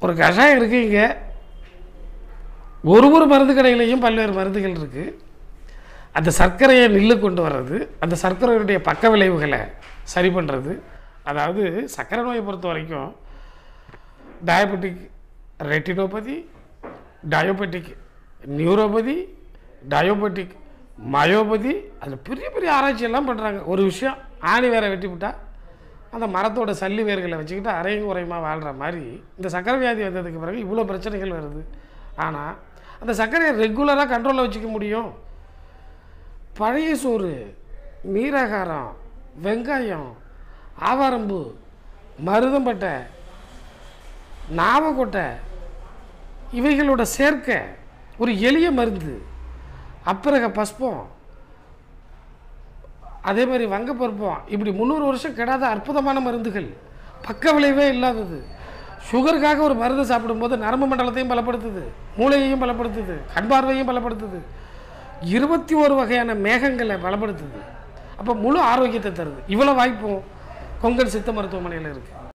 ஒரு கஷாயம் இருக்குது இங்கே ஒரு ஒரு மருந்து கடையிலையும் பல்வேறு மருந்துகள் இருக்குது அந்த சர்க்கரையை நில்லு கொண்டு வர்றது அந்த சர்க்கரையுடைய பக்க விளைவுகளை சரி பண்ணுறது அதாவது சர்க்கரை நோயை பொறுத்த வரைக்கும் diabetic retinopathy diabetic neuropathy diabetic myopathy அதில் பெரிய பெரிய ஆராய்ச்சியெல்லாம் பண்ணுறாங்க ஒரு விஷயம் ஆணி வேற வெட்டி விட்டா அந்த மரத்தோட சல்லி வேர்களை வச்சுக்கிட்டு அரையும் குறையுமா வாழ்கிற மாதிரி இந்த சர்க்கரை வியாதி வந்ததுக்கு பிறகு இவ்வளோ பிரச்சனைகள் வருது ஆனால் அந்த சர்க்கரையை ரெகுலராக கண்ட்ரோலில் வச்சுக்க முடியும் பழைய சோறு நீராகாரம் வெங்காயம் ஆவாரம்பு மருதம்பட்டை நாவக்கொட்டை இவைகளோட சேர்க்கை ஒரு எளிய மருந்து அப்பிறக பஸ்பம் அதே மாதிரி வங்கப்பருப்பம் இப்படி முந்நூறு வருஷம் கெடாத அற்புதமான மருந்துகள் பக்க விளைவே இல்லாதது சுகருக்காக ஒரு மருந்து சாப்பிடும்போது நரம்பு மண்டலத்தையும் பலப்படுத்துது மூளையையும் பலப்படுத்துது கண் பார்வையும் பலப்படுத்துது இருபத்தி ஒரு வகையான மேகங்களை பலப்படுத்துது அப்போ முழு ஆரோக்கியத்தை தருது இவ்வளோ வாய்ப்பும் கொங்கன் சித்த மருத்துவமனையில் இருக்குது